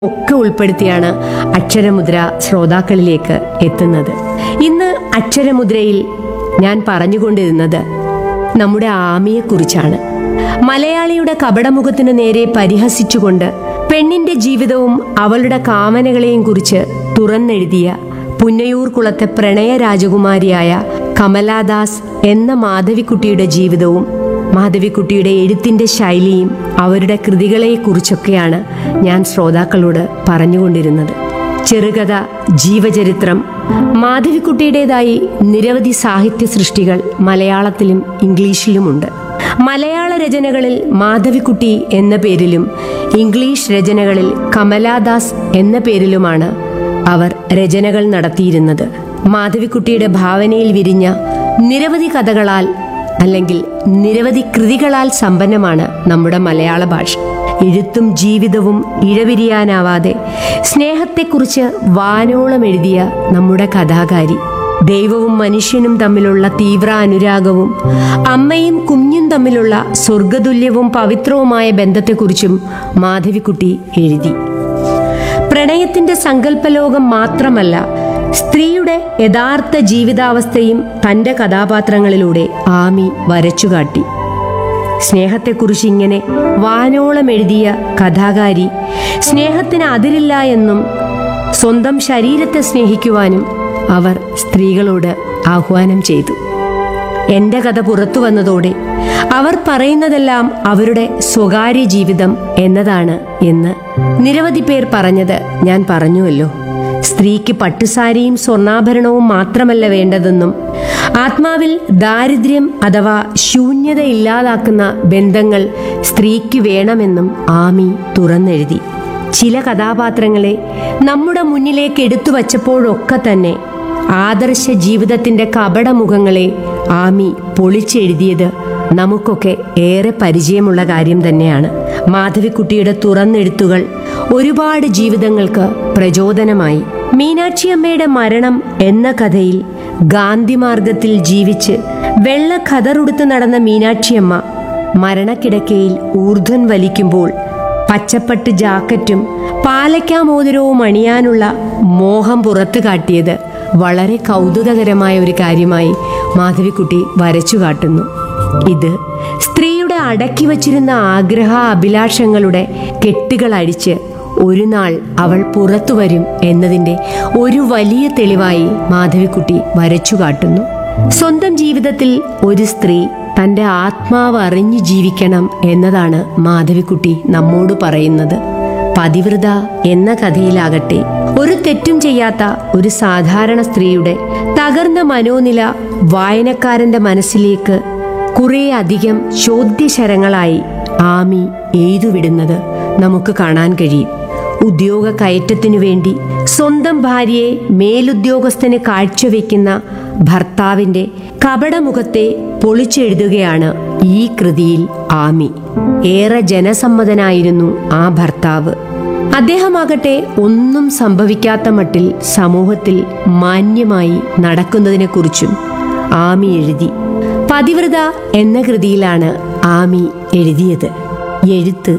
ഒക്കെ ഉൾപ്പെടുത്തിയാണ് അക്ഷരമുദ്ര ശ്രോതാക്കളിലേക്ക് എത്തുന്നത് ഇന്ന് അക്ഷരമുദ്രയിൽ ഞാൻ പറഞ്ഞുകൊണ്ടിരുന്നത് നമ്മുടെ ആമിയെക്കുറിച്ചാണ് മലയാളിയുടെ കപടമുഖത്തിനു നേരെ പരിഹസിച്ചുകൊണ്ട് പെണ്ണിന്റെ ജീവിതവും അവളുടെ കാമനകളെയും കുറിച്ച് തുറന്നെഴുതിയ പുന്നയൂർ കുളത്തെ പ്രണയ രാജകുമാരിയായ കമലാദാസ് എന്ന മാധവിക്കുട്ടിയുടെ ജീവിതവും മാധവിക്കുട്ടിയുടെ എഴുത്തിന്റെ ശൈലിയും അവരുടെ കൃതികളെക്കുറിച്ചൊക്കെയാണ് ഞാൻ ശ്രോതാക്കളോട് പറഞ്ഞുകൊണ്ടിരുന്നത് ചെറുകഥ ജീവചരിത്രം മാധവിക്കുട്ടിയുടേതായി നിരവധി സാഹിത്യ സൃഷ്ടികൾ മലയാളത്തിലും ഇംഗ്ലീഷിലുമുണ്ട് മലയാള രചനകളിൽ മാധവിക്കുട്ടി എന്ന പേരിലും ഇംഗ്ലീഷ് രചനകളിൽ കമലാദാസ് എന്ന പേരിലുമാണ് അവർ രചനകൾ നടത്തിയിരുന്നത് മാധവിക്കുട്ടിയുടെ ഭാവനയിൽ വിരിഞ്ഞ നിരവധി കഥകളാൽ അല്ലെങ്കിൽ നിരവധി കൃതികളാൽ സമ്പന്നമാണ് നമ്മുടെ മലയാള ഭാഷ എഴുത്തും ജീവിതവും ഇഴപിരിയാനാവാതെ സ്നേഹത്തെക്കുറിച്ച് വാനോളം എഴുതിയ നമ്മുടെ കഥാകാരി ദൈവവും മനുഷ്യനും തമ്മിലുള്ള തീവ്ര അനുരാഗവും അമ്മയും കുഞ്ഞും തമ്മിലുള്ള സ്വർഗതുല്യവും പവിത്രവുമായ ബന്ധത്തെക്കുറിച്ചും മാധവിക്കുട്ടി എഴുതി പ്രണയത്തിന്റെ സങ്കല്പലോകം മാത്രമല്ല സ്ത്രീയുടെ യഥാർത്ഥ ജീവിതാവസ്ഥയും തന്റെ കഥാപാത്രങ്ങളിലൂടെ ആമി വരച്ചുകാട്ടി സ്നേഹത്തെക്കുറിച്ച് ഇങ്ങനെ വാനോളം എഴുതിയ കഥാകാരി സ്നേഹത്തിന് അതിരില്ല എന്നും സ്വന്തം ശരീരത്തെ സ്നേഹിക്കുവാനും അവർ സ്ത്രീകളോട് ആഹ്വാനം ചെയ്തു എന്റെ കഥ പുറത്തു വന്നതോടെ അവർ പറയുന്നതെല്ലാം അവരുടെ സ്വകാര്യ ജീവിതം എന്നതാണ് എന്ന് നിരവധി പേർ പറഞ്ഞത് ഞാൻ പറഞ്ഞുവല്ലോ സ്ത്രീക്ക് പട്ടുസാരിയും സ്വർണ്ണാഭരണവും മാത്രമല്ല വേണ്ടതെന്നും ആത്മാവിൽ ദാരിദ്ര്യം അഥവാ ശൂന്യത ഇല്ലാതാക്കുന്ന ബന്ധങ്ങൾ സ്ത്രീക്ക് വേണമെന്നും ആമി തുറന്നെഴുതി ചില കഥാപാത്രങ്ങളെ നമ്മുടെ മുന്നിലേക്ക് എടുത്തു വച്ചപ്പോഴൊക്കെ തന്നെ ആദർശ ജീവിതത്തിന്റെ കപടമുഖങ്ങളെ ആമി പൊളിച്ചെഴുതിയത് നമുക്കൊക്കെ ഏറെ പരിചയമുള്ള കാര്യം തന്നെയാണ് മാധവിക്കുട്ടിയുടെ തുറന്നെഴുത്തുകൾ ഒരുപാട് ജീവിതങ്ങൾക്ക് പ്രചോദനമായി മീനാക്ഷിയമ്മയുടെ മരണം എന്ന കഥയിൽ ഗാന്ധിമാർഗത്തിൽ ജീവിച്ച് വെള്ള ഖദറുടുത്ത് നടന്ന മീനാക്ഷിയമ്മ മരണക്കിടക്കയിൽ ഊർധ്വൻ വലിക്കുമ്പോൾ പച്ചപ്പട്ട് ജാക്കറ്റും പാലക്കാമോതിരവും അണിയാനുള്ള മോഹം പുറത്തു കാട്ടിയത് വളരെ കൗതുകകരമായ ഒരു കാര്യമായി മാധവിക്കുട്ടി വരച്ചു കാട്ടുന്നു ഇത് സ്ത്രീയുടെ അടക്കി വച്ചിരുന്ന ആഗ്രഹ അഭിലാഷങ്ങളുടെ കെട്ടുകൾ അഴിച്ച് ഒരു നാൾ അവൾ പുറത്തു വരും എന്നതിൻ്റെ ഒരു വലിയ തെളിവായി മാധവിക്കുട്ടി വരച്ചു കാട്ടുന്നു സ്വന്തം ജീവിതത്തിൽ ഒരു സ്ത്രീ തൻ്റെ ആത്മാവ് അറിഞ്ഞു ജീവിക്കണം എന്നതാണ് മാധവിക്കുട്ടി നമ്മോട് പറയുന്നത് പതിവ്രത എന്ന കഥയിലാകട്ടെ ഒരു തെറ്റും ചെയ്യാത്ത ഒരു സാധാരണ സ്ത്രീയുടെ തകർന്ന മനോനില വായനക്കാരന്റെ മനസ്സിലേക്ക് കുറേ അധികം ചോദ്യശരങ്ങളായി ആമി എഴുതുവിടുന്നത് നമുക്ക് കാണാൻ കഴിയും ഉദ്യോഗ കയറ്റത്തിനു വേണ്ടി സ്വന്തം ഭാര്യയെ മേലുദ്യോഗസ്ഥന് കാഴ്ചവെക്കുന്ന ഭർത്താവിന്റെ കപടമുഖത്തെ പൊളിച്ചെഴുതുകയാണ് ഈ കൃതിയിൽ ആമി ഏറെ ജനസമ്മതനായിരുന്നു ആ ഭർത്താവ് അദ്ദേഹമാകട്ടെ ഒന്നും സംഭവിക്കാത്ത മട്ടിൽ സമൂഹത്തിൽ മാന്യമായി നടക്കുന്നതിനെക്കുറിച്ചും ആമി എഴുതി പതിവ്രത എന്ന കൃതിയിലാണ് ആമി എഴുതിയത് എഴുത്ത്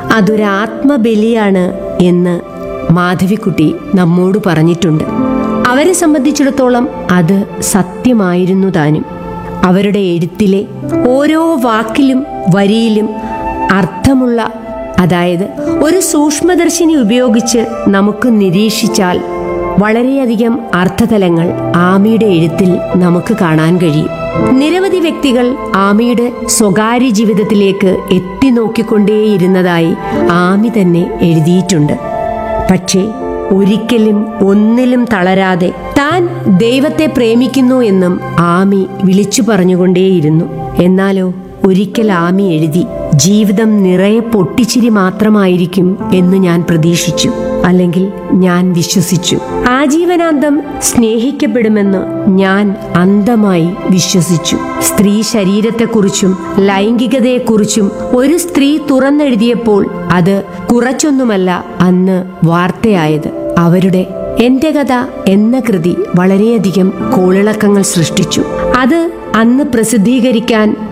അതൊരാത്മബലിയാണ് എന്ന് മാധവിക്കുട്ടി നമ്മോട് പറഞ്ഞിട്ടുണ്ട് അവരെ സംബന്ധിച്ചിടത്തോളം അത് സത്യമായിരുന്നു താനും അവരുടെ എഴുത്തിലെ ഓരോ വാക്കിലും വരിയിലും അർത്ഥമുള്ള അതായത് ഒരു സൂക്ഷ്മദർശിനി ഉപയോഗിച്ച് നമുക്ക് നിരീക്ഷിച്ചാൽ വളരെയധികം അർത്ഥതലങ്ങൾ ആമിയുടെ എഴുത്തിൽ നമുക്ക് കാണാൻ കഴിയും നിരവധി വ്യക്തികൾ ആമിയുടെ സ്വകാര്യ ജീവിതത്തിലേക്ക് എത്തി നോക്കിക്കൊണ്ടേയിരുന്നതായി ആമി തന്നെ എഴുതിയിട്ടുണ്ട് പക്ഷേ ഒരിക്കലും ഒന്നിലും തളരാതെ താൻ ദൈവത്തെ പ്രേമിക്കുന്നു എന്നും ആമി വിളിച്ചു പറഞ്ഞുകൊണ്ടേയിരുന്നു എന്നാലോ ഒരിക്കൽ ആമി എഴുതി ജീവിതം നിറയെ പൊട്ടിച്ചിരി മാത്രമായിരിക്കും എന്ന് ഞാൻ പ്രതീക്ഷിച്ചു അല്ലെങ്കിൽ ഞാൻ വിശ്വസിച്ചു ആജീവനാന്തം സ്നേഹിക്കപ്പെടുമെന്ന് ഞാൻ അന്ധമായി വിശ്വസിച്ചു സ്ത്രീ ശരീരത്തെക്കുറിച്ചും ലൈംഗികതയെക്കുറിച്ചും ഒരു സ്ത്രീ തുറന്നെഴുതിയപ്പോൾ അത് കുറച്ചൊന്നുമല്ല അന്ന് വാർത്തയായത് അവരുടെ എന്റെ കഥ എന്ന കൃതി വളരെയധികം കോളിളക്കങ്ങൾ സൃഷ്ടിച്ചു അത് അന്ന് പ്രസിദ്ധീകരിക്കാൻ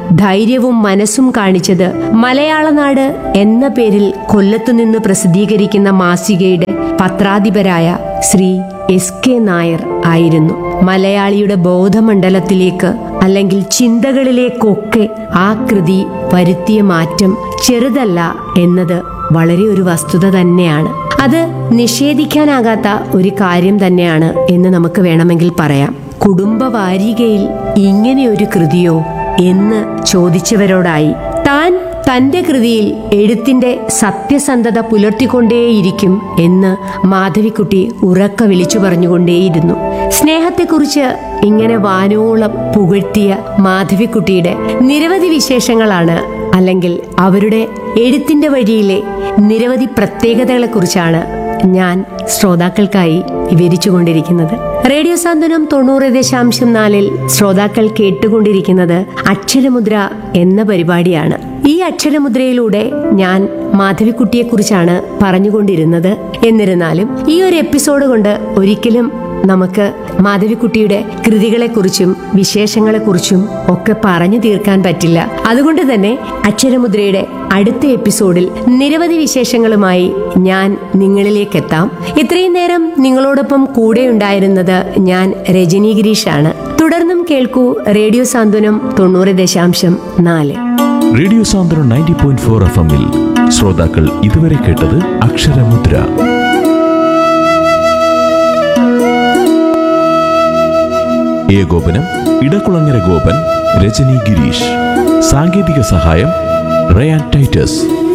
ധൈര്യവും മനസ്സും കാണിച്ചത് മലയാളനാട് എന്ന പേരിൽ കൊല്ലത്തുനിന്ന് പ്രസിദ്ധീകരിക്കുന്ന മാസികയുടെ പത്രാധിപരായ ശ്രീ എസ് കെ നായർ ആയിരുന്നു മലയാളിയുടെ ബോധമണ്ഡലത്തിലേക്ക് അല്ലെങ്കിൽ ചിന്തകളിലേക്കൊക്കെ ആ കൃതി വരുത്തിയ മാറ്റം ചെറുതല്ല എന്നത് വളരെ ഒരു വസ്തുത തന്നെയാണ് അത് നിഷേധിക്കാനാകാത്ത ഒരു കാര്യം തന്നെയാണ് എന്ന് നമുക്ക് വേണമെങ്കിൽ പറയാം കുടുംബവാരികയിൽ ഇങ്ങനെയൊരു കൃതിയോ എന്ന് ചോദിച്ചവരോടായി താൻ തന്റെ കൃതിയിൽ എഴുത്തിന്റെ സത്യസന്ധത പുലർത്തിക്കൊണ്ടേയിരിക്കും എന്ന് മാധവിക്കുട്ടി ഉറക്ക വിളിച്ചു പറഞ്ഞുകൊണ്ടേയിരുന്നു സ്നേഹത്തെക്കുറിച്ച് ഇങ്ങനെ വാനോളം പുകഴ്ത്തിയ മാധവിക്കുട്ടിയുടെ നിരവധി വിശേഷങ്ങളാണ് അല്ലെങ്കിൽ അവരുടെ എഴുത്തിന്റെ വഴിയിലെ നിരവധി പ്രത്യേകതകളെക്കുറിച്ചാണ് ഞാൻ ശ്രോതാക്കൾക്കായി വിവരിച്ചുകൊണ്ടിരിക്കുന്നത് റേഡിയോ സാന്ത്വനം തൊണ്ണൂറ് ദശാംശം നാലിൽ ശ്രോതാക്കൾ കേട്ടുകൊണ്ടിരിക്കുന്നത് അക്ഷരമുദ്ര എന്ന പരിപാടിയാണ് ഈ അക്ഷരമുദ്രയിലൂടെ ഞാൻ മാധവിക്കുട്ടിയെക്കുറിച്ചാണ് പറഞ്ഞുകൊണ്ടിരുന്നത് എന്നിരുന്നാലും ഈ ഒരു എപ്പിസോഡ് കൊണ്ട് ഒരിക്കലും നമുക്ക് മാധവിക്കുട്ടിയുടെ കൃതികളെക്കുറിച്ചും വിശേഷങ്ങളെക്കുറിച്ചും ഒക്കെ പറഞ്ഞു തീർക്കാൻ പറ്റില്ല അതുകൊണ്ട് തന്നെ അക്ഷരമുദ്രയുടെ അടുത്ത എപ്പിസോഡിൽ നിരവധി വിശേഷങ്ങളുമായി ഞാൻ നിങ്ങളിലേക്ക് എത്താം ഇത്രയും നേരം നിങ്ങളോടൊപ്പം കൂടെ ഉണ്ടായിരുന്നത് ഞാൻ രജനി ഗിരീഷാണ് തുടർന്നും കേൾക്കൂ റേഡിയോ സാന്ത്വനം തൊണ്ണൂറ് ദശാംശം നാല് radio Sandram ninety point four F എമ്മിൽ ശ്രോതാക്കൾ ഇതുവരെ കേട്ടത് അക്ഷരമുദ്ര ഏകോപനം ഇടക്കുളങ്ങര ഗോപൻ രജനി ഗിരീഷ് സാങ്കേതിക സഹായം റയാൻ ടൈറ്റസ്